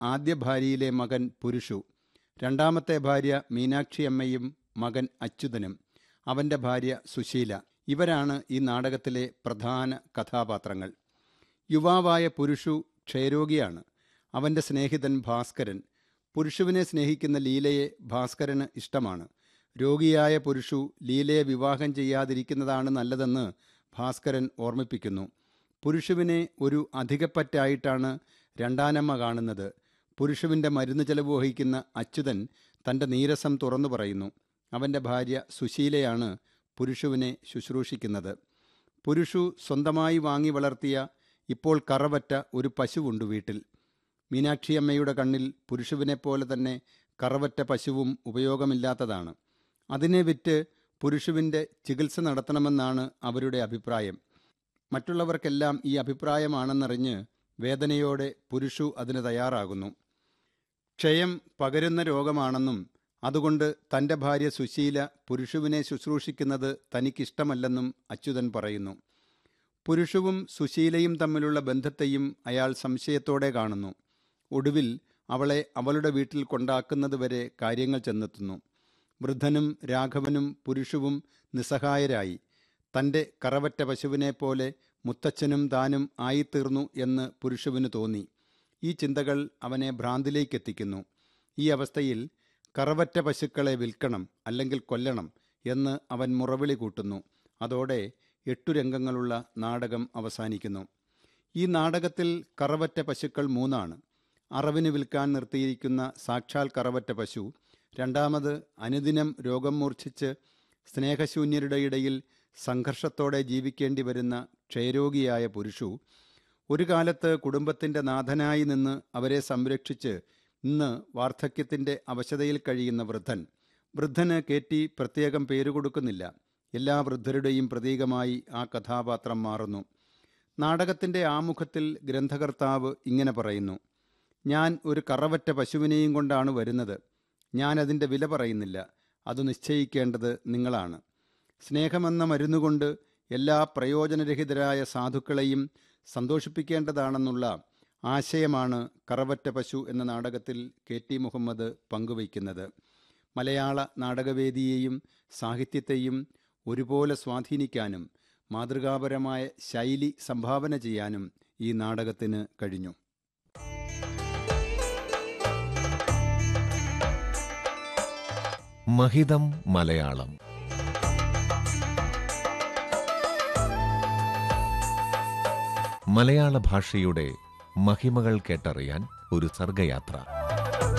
ആദ്യ ഭാര്യയിലെ മകൻ പുരുഷു രണ്ടാമത്തെ ഭാര്യ മീനാക്ഷിയമ്മയും മകൻ അച്യുതനും അവൻ്റെ ഭാര്യ സുശീല ഇവരാണ് ഈ നാടകത്തിലെ പ്രധാന കഥാപാത്രങ്ങൾ യുവാവായ പുരുഷു ക്ഷയരോഗിയാണ് അവൻ്റെ സ്നേഹിതൻ ഭാസ്കരൻ പുരുഷുവിനെ സ്നേഹിക്കുന്ന ലീലയെ ഭാസ്കരന് ഇഷ്ടമാണ് രോഗിയായ പുരുഷു ലീലയെ വിവാഹം ചെയ്യാതിരിക്കുന്നതാണ് നല്ലതെന്ന് ഭാസ്കരൻ ഓർമ്മിപ്പിക്കുന്നു പുരുഷുവിനെ ഒരു അധികപ്പറ്റായിട്ടാണ് രണ്ടാനമ്മ കാണുന്നത് പുരുഷുവിൻ്റെ മരുന്ന് ചെലവ് വഹിക്കുന്ന അച്യുതൻ തൻ്റെ നീരസം തുറന്നു പറയുന്നു അവൻ്റെ ഭാര്യ സുശീലയാണ് പുരുഷുവിനെ ശുശ്രൂഷിക്കുന്നത് പുരുഷു സ്വന്തമായി വാങ്ങി വളർത്തിയ ഇപ്പോൾ കറവറ്റ ഒരു പശുവുണ്ട് വീട്ടിൽ മീനാക്ഷിയമ്മയുടെ കണ്ണിൽ പുരുഷുവിനെപ്പോലെ തന്നെ കറവറ്റ പശുവും ഉപയോഗമില്ലാത്തതാണ് അതിനെ വിറ്റ് പുരുഷുവിൻ്റെ ചികിത്സ നടത്തണമെന്നാണ് അവരുടെ അഭിപ്രായം മറ്റുള്ളവർക്കെല്ലാം ഈ അഭിപ്രായമാണെന്നറിഞ്ഞ് വേദനയോടെ പുരുഷു അതിന് തയ്യാറാകുന്നു ക്ഷയം പകരുന്ന രോഗമാണെന്നും അതുകൊണ്ട് തൻ്റെ ഭാര്യ സുശീല പുരുഷുവിനെ ശുശ്രൂഷിക്കുന്നത് തനിക്കിഷ്ടമല്ലെന്നും അച്യുതൻ പറയുന്നു പുരുഷവും സുശീലയും തമ്മിലുള്ള ബന്ധത്തെയും അയാൾ സംശയത്തോടെ കാണുന്നു ഒടുവിൽ അവളെ അവളുടെ വീട്ടിൽ കൊണ്ടാക്കുന്നതുവരെ കാര്യങ്ങൾ ചെന്നെത്തുന്നു വൃദ്ധനും രാഘവനും പുരുഷവും നിസ്സഹായരായി തൻ്റെ കറവറ്റ പശുവിനെ പോലെ മുത്തച്ഛനും താനും ആയിത്തീർന്നു എന്ന് പുരുഷുവിന് തോന്നി ഈ ചിന്തകൾ അവനെ ഭ്രാന്തിലേക്കെത്തിക്കുന്നു ഈ അവസ്ഥയിൽ കറവറ്റ പശുക്കളെ വിൽക്കണം അല്ലെങ്കിൽ കൊല്ലണം എന്ന് അവൻ മുറവിളി കൂട്ടുന്നു അതോടെ എട്ടു രംഗങ്ങളുള്ള നാടകം അവസാനിക്കുന്നു ഈ നാടകത്തിൽ കറവറ്റ പശുക്കൾ മൂന്നാണ് അറവിന് വിൽക്കാൻ നിർത്തിയിരിക്കുന്ന സാക്ഷാൽ കറവറ്റ പശു രണ്ടാമത് അനുദിനം രോഗം മൂർച്ഛിച്ച് സ്നേഹശൂന്യരുടെ ഇടയിൽ സംഘർഷത്തോടെ ജീവിക്കേണ്ടി വരുന്ന ക്ഷയരോഗിയായ പുരുഷു ഒരു കാലത്ത് കുടുംബത്തിൻ്റെ നാഥനായി നിന്ന് അവരെ സംരക്ഷിച്ച് ഇന്ന് വാർദ്ധക്യത്തിൻ്റെ അവശതയിൽ കഴിയുന്ന വൃദ്ധൻ വൃദ്ധന് കയറ്റി പ്രത്യേകം പേര് കൊടുക്കുന്നില്ല എല്ലാ വൃദ്ധരുടെയും പ്രതീകമായി ആ കഥാപാത്രം മാറുന്നു നാടകത്തിൻ്റെ ആമുഖത്തിൽ ഗ്രന്ഥകർത്താവ് ഇങ്ങനെ പറയുന്നു ഞാൻ ഒരു കറവറ്റ പശുവിനെയും കൊണ്ടാണ് വരുന്നത് ഞാൻ അതിൻ്റെ വില പറയുന്നില്ല അത് നിശ്ചയിക്കേണ്ടത് നിങ്ങളാണ് സ്നേഹമെന്ന മരുന്നുകൊണ്ട് എല്ലാ പ്രയോജനരഹിതരായ സാധുക്കളെയും സന്തോഷിപ്പിക്കേണ്ടതാണെന്നുള്ള ആശയമാണ് കറവറ്റ പശു എന്ന നാടകത്തിൽ കെ ടി മുഹമ്മദ് പങ്കുവയ്ക്കുന്നത് മലയാള നാടകവേദിയെയും സാഹിത്യത്തെയും ഒരുപോലെ സ്വാധീനിക്കാനും മാതൃകാപരമായ ശൈലി സംഭാവന ചെയ്യാനും ഈ നാടകത്തിന് കഴിഞ്ഞു മഹിതം മലയാളം മലയാള ഭാഷയുടെ മഹിമകൾ കേട്ടറിയാൻ ഒരു സർഗയാത്ര